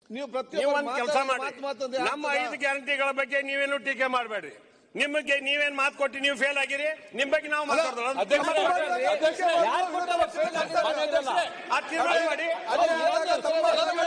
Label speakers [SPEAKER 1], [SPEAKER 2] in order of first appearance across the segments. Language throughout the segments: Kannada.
[SPEAKER 1] ನೀವು
[SPEAKER 2] ನೀವು ಒಂದ್ ಕೆಲಸ ಮಾಡಿ
[SPEAKER 1] ಮಾತು ಮಾತಂದ್ರೆ
[SPEAKER 2] ನಮ್ಮ
[SPEAKER 1] ಆಗ್ತದಾ?
[SPEAKER 2] ಐದು ಗ್ಯಾರಂಟಿಗಳ ಬಗ್ಗೆ ನೀವೇನು ಟೀಕೆ ಮಾಡಬೇಡ್ರಿ ನಿಮಗೆ ನೀವೇನ್ ಮಾತು ಕೊಟ್ಟು ನೀವು ಫೇಲ್ ಆಗಿರಿ ನಿಮ್ ಬಗ್ಗೆ ನಾವು ಮಾತಾಡೋದು
[SPEAKER 3] ಅಧ್ಯಕ್ಷರೇ, ಅಧ್ಯಕ್ಷರೇ,
[SPEAKER 4] ಯಾರು ಕೊಟ್ಟಲ್ಲ fail ಆಗಿದ್ದಾರೆ?
[SPEAKER 3] ಮಾನ್ಯ ಅಧ್ಯಕ್ಷರೇ,
[SPEAKER 2] ಆ ತೀರ್ಮಾನ ಮಾಡಿ
[SPEAKER 1] ಅದೇ ಆದಾಗ ತಮ್ಮ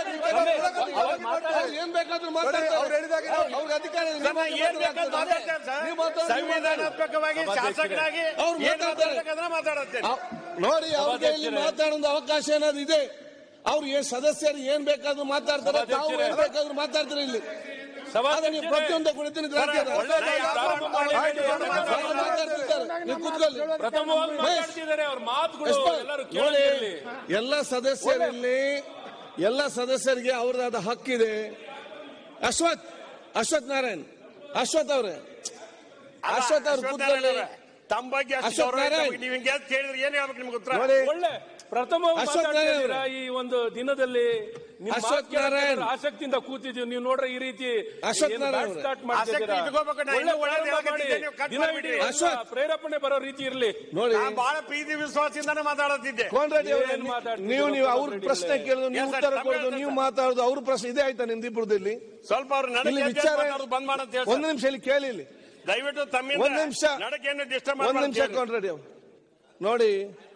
[SPEAKER 1] ಅವ್ರು ಏನ್ ಬೇಕಾದ್ರೂ ಮಾತಾಡ್ತಾರೆ.
[SPEAKER 5] ಅವ್ರು ಹೇಳಿದಾಗ ನಾವು-
[SPEAKER 1] ಅವ್ರಿಗೆ ಅಧಿಕಾರ ಇದೆ.
[SPEAKER 2] ನಮ್ಮ ಏನ್ ಬೇಕಾದ್ರೂ ಮಾತಾಡ್ತೇವೆ ಸರ್.
[SPEAKER 1] ನೀವು ಮಾತಾಡಿ, ನೀವು ಮಾತಾಡಿ.
[SPEAKER 2] ಸಂವಿಧಾನಾತ್ಮಕವಾಗಿ ಶಾಸಕರಾಗಿ
[SPEAKER 1] ಅವ್ರು
[SPEAKER 2] ಏನ್
[SPEAKER 1] ಮಾತಾಡ್ತಾರೆ.
[SPEAKER 2] ಮಾತಾಡ್ಬೇಕಂದ್ರೆ ಮಾತಾಡುತ್ತೇನೆ
[SPEAKER 1] ಅವ್- ನೋಡಿ ಅವ್ರಿಗೆ ಇಲ್ಲಿ ಮಾತಾಡೋದು ಅವಕಾಶ ಏನಾದ್ರು ಇದೆ ಅವ್ರು ಏನ್ ಸದಸ್ಯರು ಏನ್ ಬೇಕಾದ್ರೂ ಮಾತಾಡ್ತಾರೆ ತಾವು ಏನ್ ಬೇಕಾದ್ರೂ ಮಾತಾಡ್ತಾರೆ ಇಲ್ಲಿ ಆದ್ರೆ ನೀವು ಪ್ರತಿಯೊಂದು ಕುಳಿತು
[SPEAKER 2] ಒಳ್ಳೆ ಪ್ರಾರಂಭ ಮಾಡಿ
[SPEAKER 1] ಮಾತಾಡ್ತಿರ್ತಾರೆ ನೀವು ಕೂತ್ಕೊಳ್ಳಿ
[SPEAKER 3] ಪ್ರಥಮವಾಗಿ
[SPEAKER 1] ಮಹೇಶ್.
[SPEAKER 3] ಮಾತಾಡ್ತಿದ್ದಾರೆ ಅವ್ರ ಮಾತುಗಳು
[SPEAKER 1] ಎಷ್ಟೋ-
[SPEAKER 3] ಎಲ್ಲರೂ
[SPEAKER 1] ನೋಡಿ
[SPEAKER 3] ಕೇಳಿ
[SPEAKER 1] ಎಲ್ಲ ಸದಸ್ಯರಲ್ಲಿ ಎಲ್ಲ ಸದಸ್ಯರಿಗೆ ಅವ್ರದಾದ ಹಕ್ಕಿದೆ ಅಶ್ವಥ್ ಅಶ್ವಥ್ ನಾರಾಯಣ್ ಅಶ್ವಥ್ ಅವ್ರೆ ಅಶ್ವಥ್ ಅವ್ರು ಕೂತ್ಕೊಳ್ಳಿ
[SPEAKER 2] ತಮ್ಮ ಬಗ್ಗೆ ಅಷ್ಟು
[SPEAKER 1] ಅಶ್ವಥ್
[SPEAKER 2] ಗೌರವ ಇತ್ತು.
[SPEAKER 1] ನಾರಾಯಣ್.
[SPEAKER 2] ನೀವು ಹಿಂಗೆ ಕೇಳಿದ್ರೆ ಏನ್ ಹೇಳ್ಬೇಕು ನಿಮ್ಗೆ ಉತ್ತರ
[SPEAKER 1] ನೋಡಿ
[SPEAKER 3] ಒಳ್ಳೆ ಪ್ರಥಮವಾಗಿ
[SPEAKER 1] ಅಶ್ವಥ್
[SPEAKER 3] ಮಾತಾಡ್ತಾ
[SPEAKER 1] ನಾರಾಯಣ್
[SPEAKER 3] ಇದ್ದೀರಾ ಈ ಒಂದು ದಿನದಲ್ಲಿ ನಿಮ್ಮ
[SPEAKER 1] ಅಶ್ವಥ್
[SPEAKER 3] ಮಾತು ಕೇಳಕ್ಕೆ
[SPEAKER 1] ನಾರಾಯಣ್.
[SPEAKER 3] ಆಸಕ್ತಿಯಿಂದ ಕೂತಿದ್ದೀವಿ ನೀವು ನೋಡ್ರೆ ಈ ರೀತಿ
[SPEAKER 1] ಅಶ್ವಥ್
[SPEAKER 3] ಏನು
[SPEAKER 1] ನಾರಾಯಣ್
[SPEAKER 3] ಬ್ಯಾಟ್ ಸ್ಟಾರ್ಟ್
[SPEAKER 2] ಆಸಕ್ತಿ
[SPEAKER 3] ಮಾಡ್ತಿದ್ದೀರಾ
[SPEAKER 2] ಇಟ್ಕೋಬೇಕು, ನಾ
[SPEAKER 3] ಒಳ್ಳೆ
[SPEAKER 2] ಇನ್ನೂ ಒಳ್ಳೆ
[SPEAKER 3] ಪ್ರಾರಂಭ ಮಾಡಿ
[SPEAKER 2] ಹೇಳಕತ್ತಿದ್ದೆ, ನೀವು ಕಟ್
[SPEAKER 3] ದಿನ
[SPEAKER 2] ಮಾಡ್ಬಿಟ್ರಿ.
[SPEAKER 3] ಇಡೀ
[SPEAKER 1] ಅಶ್ವಥ್.
[SPEAKER 3] ಪ್ರೇರೇಪಣೆ ಬರೋ ರೀತಿ ಇರ್ಲಿ
[SPEAKER 1] ನೋಡಿ
[SPEAKER 2] ನಾ ಬಹಳ ಪ್ರೀತಿ ವಿಶ್ವಾಸದಿಂದಾನೆ ಮಾತಾಡುತ್ತಿದ್ದೆ
[SPEAKER 1] ಕೋನ್ ರೆಡ್ಡಿ ಅವರೇ,
[SPEAKER 3] ಏನ್ ಮಾತಾಡ್ತಿದ್ದೀರೋ
[SPEAKER 1] ನೀವು ನೀವು ಅವ್ರ
[SPEAKER 3] ಕೋನ್ ರೆಡ್ಡಿ
[SPEAKER 1] ಪ್ರಶ್ನೆ
[SPEAKER 3] ಅವರೇ?
[SPEAKER 1] ಕೇಳಿದ್ರು ನೀವು
[SPEAKER 2] Yes, sir,
[SPEAKER 1] ಉತ್ತರ
[SPEAKER 2] ತಮ್ಮ
[SPEAKER 1] ಕೊಡೋದು
[SPEAKER 2] ಹೇಳ್ತಾರೆ
[SPEAKER 1] ನೀವು
[SPEAKER 2] sir.
[SPEAKER 1] ಮಾತಾಡೋದು ಅವ್ರ ಪ್ರಶ್ನೆ ಇದೇ ಆಯ್ತಾ ನಿಮ್ ದೀಪುರದಲ್ಲಿ
[SPEAKER 2] ಸ್ವಲ್ಪ ಅವ್ರು
[SPEAKER 1] ಇಲ್ಲಿ
[SPEAKER 2] ನಡಕ್ಕೆ
[SPEAKER 1] ವಿಚಾರ
[SPEAKER 2] ಮಾತಾಡೋದು ಬಂದ್ ಮಾಡಂತ ಹೇಳಿ
[SPEAKER 1] ಒಂದು ನಿಮಿಷ ಇಲ್ಲಿ ಕೇಳಿ ಇಲ್ಲಿ
[SPEAKER 2] ದಯವಿಟ್ಟು ತಮ್ಮಿಂದ
[SPEAKER 1] ಒಂದ್ ನಿಮಿಷ
[SPEAKER 2] ನಡಕೆಯನ್ನು ಡಿಸ್ಟರ್ಬ್
[SPEAKER 1] ಒಂದ್ ನಿಮಿಷ
[SPEAKER 2] ಮಾಡಿ
[SPEAKER 1] ಕೋನ್ ರೆಡ್ಡಿ ಅವ್ರು. ನೋಡಿ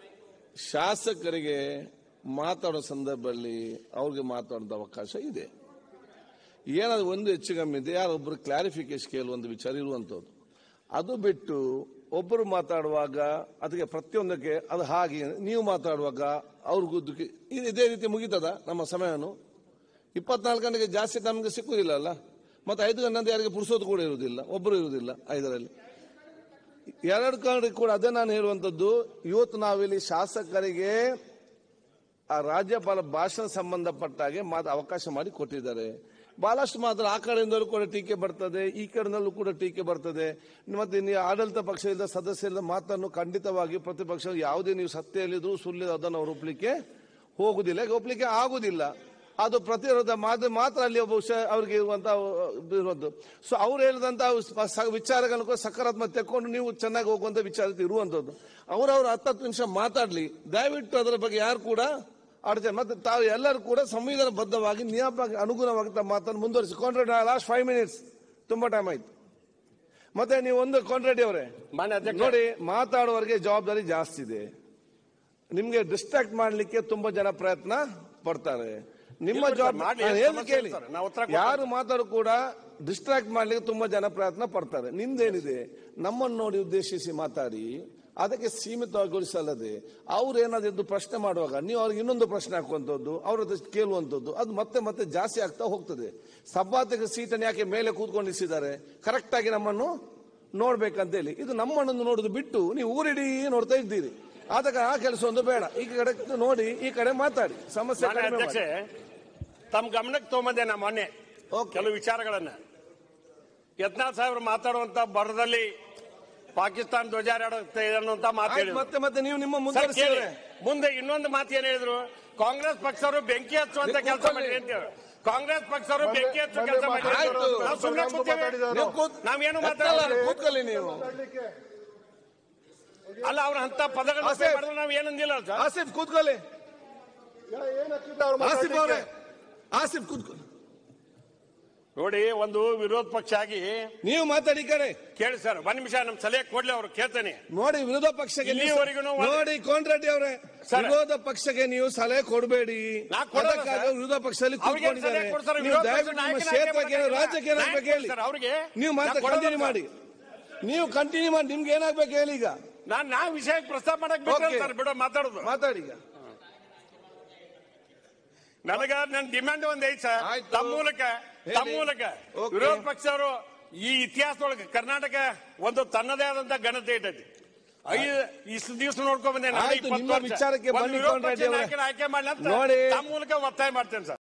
[SPEAKER 1] ಶಾಸಕರಿಗೆ ಮಾತಾಡೋ ಸಂದರ್ಭದಲ್ಲಿ ಅವ್ರಿಗೆ ಮಾತಾಡೋದು ಅವಕಾಶ ಇದೆ ಏನಾದ್ರು ಒಂದು ಹೆಚ್ಚು ಕಮ್ಮಿ ಇದೆ ಯಾರೊಬ್ರು ಕ್ಲಾರಿಫಿಕೇಶನ್ ಕೇಳುವಂತ ವಿಚಾರ ಇರುವಂತದ್ದು ಅದು ಬಿಟ್ಟು ಒಬ್ಬರು ಮಾತಾಡುವಾಗ ಅದಕ್ಕೆ ಪ್ರತಿಯೊಂದಕ್ಕೆ ಅದು ಹಾಗೆ ನೀವು ಮಾತಾಡುವಾಗ ಅವ್ರಿಗೂ ದುಃಖಿ ಇದು ಇದೇ ರೀತಿ ಮುಗೀತದ ನಮ್ಮ ಸಮಯನು ಇಪ್ಪತ್ನಾಲ್ಕು ಗಂಟೆಗೆ ಜಾಸ್ತಿ ನಮಗೆ ಸಿಕ್ಕುದಿಲ್ಲ ಅಲ್ಲ ಮತ್ತೆ ಐದು ಗಂಟೆ ಯಾರಿಗೆ ಪುರುಸೋದು ಕೂಡ ಇರುವುದಿಲ್ಲ ಒಬ್ಬರು ಇರುವುದಿಲ್ಲ ಐದರಲ್ಲಿ ಎರಡು ಕಾರಣಕ್ಕೆ ಕೂಡ ಅದೇ ನಾನು ಹೇಳುವಂಥದ್ದು ಇವತ್ತು ನಾವಿಲ್ಲಿ ಶಾಸಕರಿಗೆ ಆ ರಾಜ್ಯಪಾಲ ಭಾಷಣ ಸಂಬಂಧಪಟ್ಟ ಹಾಗೆ ಮಾತು ಅವಕಾಶ ಮಾಡಿ ಕೊಟ್ಟಿದ್ದಾರೆ ಬಹಳಷ್ಟು ಮಾತ್ರ ಆ ಕಡೆಯಿಂದಲೂ ಕೂಡ ಟೀಕೆ ಬರ್ತದೆ ಈ ಕಡೆಯಿಂದಲೂ ಕೂಡ ಟೀಕೆ ಬರ್ತದೆ ಮತ್ತೆ ನೀವು ಆಡಳಿತ ಪಕ್ಷದಿಂದ ಸದಸ್ಯರಿಂದ ಮಾತನ್ನು ಖಂಡಿತವಾಗಿ ಪ್ರತಿಪಕ್ಷ ಯಾವುದೇ ನೀವು ಸತ್ಯ ಹೇಳಿದ್ರು ಸುಳ್ಳು ಅದನ್ನು ಅವರು ಒಪ್ಪಲಿಕ್ಕೆ ಹೋಗುದಿಲ್ಲ ಈಗ ಒಪ್ಪಲಿಕ್ಕೆ ಆಗುದಿಲ್ಲ ಅದು ಪ್ರತಿರೋಧ ಮಾತ್ರ ಮಾತ್ರ ಅಲ್ಲಿ ಬಹುಶಃ ಅವ್ರಿಗೆ ಇರುವಂತ ಇರುವಂತ ಸೊ ಅವ್ರು ಹೇಳಿದಂತ ವಿಚಾರಗಳನ್ನು ಕೂಡ ಸಕಾರಾತ್ಮಕ ತೆಕ್ಕೊಂಡು ನೀವು ಚೆನ್ನಾಗಿ ಹೋಗುವಂತ ವಿಚಾರ ಇರುವಂತದ್ದು ಅವರವ್ರ ಹತ್ತತ್ತು ನಿಮಿಷ ಮಾತಾಡ್ಲಿ ದಯವಿಟ್ಟು ಅದರ ಬಗ್ಗೆ ಯಾರು ಕೂಡ ಅಡಚಣೆ ಮತ್ತೆ ತಾವು ಎಲ್ಲರೂ ಕೂಡ ಸಂವಿಧಾನಬದ್ಧವಾಗಿ ನಿಯಮಕ್ಕೆ ಅನುಗುಣವಾಗಿ ತಮ್ಮ ಮಾತನ್ನು ಮುಂದುವರಿಸಿಕೊಂಡ್ರೆ ಲಾಸ್ಟ್ ಫೈವ್ ಮಿನಿಟ್ಸ್ ತುಂಬಾ ಟೈಮ್ ಆಯ್ತು ಮತ್ತೆ ನೀವು ಒಂದು ಕೊಂಡ್ರೆಡ್ಡಿ ಅವರೇ
[SPEAKER 2] ಮಾನ್ಯ ಅಧ್ಯಕ್ಷ
[SPEAKER 1] ನೋಡಿ ಮಾತಾಡುವವರಿಗೆ ಜವಾಬ್ದಾರಿ ಜಾಸ್ತಿ ಇದೆ ನಿಮ್ಗೆ ಡಿಸ್ಟ್ರಾಕ್ಟ್ ಮಾಡ್ಲಿಕ್ಕೆ ತುಂಬಾ ಜನ ಪ್ರಯತ್ನ ಪಡ್ತಾರೆ ನಿಮ್ಮ
[SPEAKER 2] ಇಲ್ಲ ಬಿಡಿ ಸರ್,
[SPEAKER 1] ಜವಾಬ್ದಾರಿ
[SPEAKER 2] ಮಾಡ್ಲಿ,
[SPEAKER 1] ನಾನು ಹೇಳ್ದು
[SPEAKER 2] ಸಮಸ್ಯೆ
[SPEAKER 1] ಕೇಳಿ
[SPEAKER 2] ಇಲ್ಲ ಸರ್, ನಾವು ಉತ್ತರ ಕೊಡ್ತೇವೆ.
[SPEAKER 1] ಯಾರು ಮಾತಾಡು ಕೂಡ ಡಿಸ್ಟ್ರಾಕ್ಟ್ ಮಾಡ್ಲಿಕ್ಕೆ ತುಂಬಾ ಜನ ಪ್ರಯತ್ನ ಪಡ್ತಾರೆ ನಿಮ್ದೇನಿದೆ ನಮ್ಮನ್ನು ನೋಡಿ ಉದ್ದೇಶಿಸಿ ಮಾತಾಡಿ ಅದಕ್ಕೆ ಸೀಮಿತಗೊಳಿಸಲ್ಲದೆ ಅವ್ರು ಏನಾದ್ರು ಎದ್ದು ಪ್ರಶ್ನೆ ಮಾಡುವಾಗ ನೀವು ಅವ್ರಿಗೆ ಇನ್ನೊಂದು ಪ್ರಶ್ನೆ ಹಾಕುವಂಥದ್ದು ಅವ್ರ ಹತ್ರ ಕೇಳುವಂಥದ್ದು ಅದು ಮತ್ತೆ ಮತ್ತೆ ಜಾಸ್ತಿ ಆಗ್ತಾ ಹೋಗ್ತದೆ ಸಭಾಧ್ಯಕ್ಷ ಸೀಟನ್ನು ಯಾಕೆ ಮೇಲೆ ಕೂತ್ಕೊಂಡಿಸಿದ್ದಾರೆ ಕರೆಕ್ಟ್ ಆಗಿ ನಮ್ಮನ್ನು ನೋಡ್ಬೇಕಂತೇಳಿ ಇದು ನಮ್ಮನ್ನು ನೋಡುದು ಬಿಟ್ಟು ನೀವು ಊರಿಡೀ ನೋಡ್ತಾ ಇದ್ದೀರಿ ಆದ ಕಾರಣ ಆ ಕೆಲಸ ಒಂದು ಬೇಡ ಈ ಕಡೆ ನೋಡಿ ಈ ಕಡೆ ಮಾತಾಡಿ ಸಮಸ್ಯೆ
[SPEAKER 2] ಮಾನ್ಯ
[SPEAKER 1] ಕಡಿಮೆ
[SPEAKER 2] ಅಧ್ಯಕ್ಷೆ
[SPEAKER 1] ಮಾಡಿ.
[SPEAKER 2] ತಮ್ಮ ಗಮನಕ್ಕೆ ತೊಗೊಂಬಂದೆ ನಾ ಮೊನ್ನೆ
[SPEAKER 1] Okay.
[SPEAKER 2] ಕೆಲವು ವಿಚಾರಗಳನ್ನ ಯತ್ನಾಳ್ ಸಾಹೇಬ್ರು ಮಾತಾಡುವಂತ ಬರದಲ್ಲಿ ಪಾಕಿಸ್ತಾನ ಧ್ವಜಾರಾಡುತ್ತೆ ಅನ್ನುವಂತ ಮಾತು
[SPEAKER 1] ಆಯ್ತು,
[SPEAKER 2] ಹೇಳಿದ್ರು
[SPEAKER 1] ಮತ್ತೆ ಮತ್ತೆ ನೀವು ನಿಮ್ಮ
[SPEAKER 2] ಸರ್,
[SPEAKER 1] ಮುಂದುವರಿಸಿದ್ರೆ
[SPEAKER 2] ಕೇಳಿ. ಮುಂದೆ ಇನ್ನೊಂದು ಮಾತು ಏನ್ ಹೇಳಿದ್ರು ಕಾಂಗ್ರೆಸ್ ಪಕ್ಷವರು ಬೆಂಕಿ ಹಚ್ಚುವಂತ
[SPEAKER 1] ನೀವು
[SPEAKER 2] ಕೆಲಸ
[SPEAKER 1] ಕೂತ್ಕೊಳ್ಳಿ.
[SPEAKER 2] ಮಾಡ್ರಿ ಅಂತ ಹೇಳಿ. ಕಾಂಗ್ರೆಸ್ ಪಕ್ಷವರು ಬೆಂಕಿ ಹಚ್ಚುವ
[SPEAKER 5] ಮೊನ್ನೆ
[SPEAKER 2] ಕೆಲಸ ಮಾಡ್ರಿ
[SPEAKER 1] ಆಯ್ತು.
[SPEAKER 2] ನಾವು ಸುಮ್ಮನೆ ಕೂತೇವೆ
[SPEAKER 1] ನೀವು ಕೂತ್-
[SPEAKER 2] ನಾವೇನು
[SPEAKER 1] ಎತ್ತಲ್ಲ,
[SPEAKER 2] ಮಾತಾಡಲ್ಲ
[SPEAKER 1] ಕೂತ್ಕೊಳ್ಳಿ ನೀವು
[SPEAKER 2] ಅಲ್ಲ ಅವ್ರ ಅಂತ ಪದಗಳು
[SPEAKER 1] ಆಸೀಫ್.
[SPEAKER 2] ಮಾಡಿದ್ರೆ ನಾವು ಏನಂದಿಲ್ಲ ಸರ್
[SPEAKER 1] ಆಸಿಫ್ ಕೂತ್ಕೊಳ್ಳಿ
[SPEAKER 5] ಏನ್ ಹಚ್ಚಿದ್ದ ಅವ್ರು
[SPEAKER 1] ಆಸಿಫ್ ಅವರೇ
[SPEAKER 5] ಮಾತಾಡ್ಲಿಕ್ಕೆ?
[SPEAKER 1] ಆಸಿಫ್ ಕೂತ್ಕೊಳ್ಳಿ
[SPEAKER 2] ನೋಡಿ ಒಂದು ವಿರೋಧ ಪಕ್ಷ ಆಗಿ
[SPEAKER 1] ನೀವು ಮಾತಾಡಿ ಈ ಕಡೆ
[SPEAKER 2] ಕೇಳಿ ಸರ್ ಒಂದ್ ನಿಮಿಷ ನಮ್ ಸಲಹೆ ಕೊಡ್ಲಿ ಅವ್ರು ಕೇಳ್ತೇನೆ
[SPEAKER 1] ನೋಡಿ ವಿರೋಧ ಪಕ್ಷಕ್ಕೆ ನೀವು-
[SPEAKER 2] ಇಲ್ಲಿವರೆಗೂ ಒಂದು-
[SPEAKER 1] ನೋಡಿ ಕೋನ್ರೆಡ್ಡಿ ಅವರೇ
[SPEAKER 2] ಸರ್.
[SPEAKER 1] ವಿರೋಧ ಪಕ್ಷಕ್ಕೆ ನೀವು ಸಲಹೆ ಕೊಡಬೇಡಿ
[SPEAKER 2] ನಾ ಕೊಡಲ್ಲ
[SPEAKER 1] ಅದಕ್ಕಾಗಿ
[SPEAKER 2] ಸರ್.
[SPEAKER 1] ವಿರೋಧ ಪಕ್ಷದಲ್ಲಿ
[SPEAKER 2] ಅವ್ರಿಗೆ ಏನ್ ಸಲಹೆ
[SPEAKER 1] ಕೂತ್ಕೊಂಡಿದ್ದಾರೆ
[SPEAKER 2] ಕೊಡ್ತಾರೆ?
[SPEAKER 1] ನೀವು
[SPEAKER 2] ವಿರೋಧ
[SPEAKER 1] ದಯವಿಟ್ಟು
[SPEAKER 2] ಪಕ್ಷದ
[SPEAKER 1] ನಿಮ್ಮ
[SPEAKER 2] ನಾಯಕನ
[SPEAKER 1] ಕ್ಷೇತ್ರಕ್ಕೆ
[SPEAKER 2] ಆಯ್ಕೆ
[SPEAKER 1] ರಾಜ್ಯಕ್ಕೆ ಏನಾಗ್ಬೇಕು
[SPEAKER 2] ನಾಯಕ
[SPEAKER 1] ಹೇಳಿ
[SPEAKER 2] ಸರ್, ಅವ್ರಿಗೆ
[SPEAKER 1] ನೀವು
[SPEAKER 2] ನಾ
[SPEAKER 1] ಮಾತ್ರ
[SPEAKER 2] ಕೊಡಲ್ಲ
[SPEAKER 1] ಕಂಟಿನ್ಯೂ
[SPEAKER 2] ಸರ್.
[SPEAKER 1] ಮಾಡಿ ನೀವು ಕಂಟಿನ್ಯೂ ಮಾಡಿ ನಿಮ್ಗೆ ಏನಾಗ್ಬೇಕು ಹೇಳಿ ಈಗ
[SPEAKER 2] ನಾನ್ ನಾ ವಿಷಯ ಪ್ರಸ್ತಾಪ ಮಾಡಕ್ ಬಿಟ್ಟರೆ
[SPEAKER 1] Okay.
[SPEAKER 2] ಸರ್ ಬಿಡೋ ಮಾತಾಡೋದು
[SPEAKER 1] ಮಾತಾಡಿ ಈಗ
[SPEAKER 2] ನನಗ ನನ್ನ ಡಿಮ್ಯಾಂಡ್ ಒಂದ್ ಐತ್ ಸರ್
[SPEAKER 1] ಆಯ್ತು.
[SPEAKER 2] ತಮ್ಮ ಮೂಲಕ ತಮ್ಮ
[SPEAKER 1] ಹೇಳಿ.
[SPEAKER 2] ಮೂಲಕ
[SPEAKER 1] Okay.
[SPEAKER 2] ವಿರೋಧ ಪಕ್ಷವರು ಈ ಇತಿಹಾಸದೊಳಗೆ ಕರ್ನಾಟಕ ಒಂದು ತನ್ನದೇ ಆದಂತ ಘನತೆ ಇಟ್ಟೈತಿ ಐದು ಇಷ್ಟು ದಿವಸ ನೋಡ್ಕೊಂಡ್ ಬಂದೆ ನಾನು
[SPEAKER 1] ಆಯ್ತು,
[SPEAKER 2] ಇಪ್ಪತ್ತು
[SPEAKER 1] ನಿಮ್ಮ
[SPEAKER 2] ವರ್ಷ.
[SPEAKER 1] ವಿಚಾರಕ್ಕೆ
[SPEAKER 2] ಒಂದು
[SPEAKER 1] ಬನ್ನಿ
[SPEAKER 2] ವಿರೋಧ
[SPEAKER 1] ಕೊಂಡ್ರೆ
[SPEAKER 2] ಪಕ್ಷ
[SPEAKER 1] ದೇವ್ರೆ.
[SPEAKER 2] ನಾಯಕನ ಆಯ್ಕೆ ಮಾಡ್ಲಿ ಅಂತ
[SPEAKER 1] ನೋಡಿ.
[SPEAKER 2] ತಮ್ಮ ಮೂಲಕ ಒತ್ತಾಯ ಮಾಡ್ತೇನೆ ಸರ್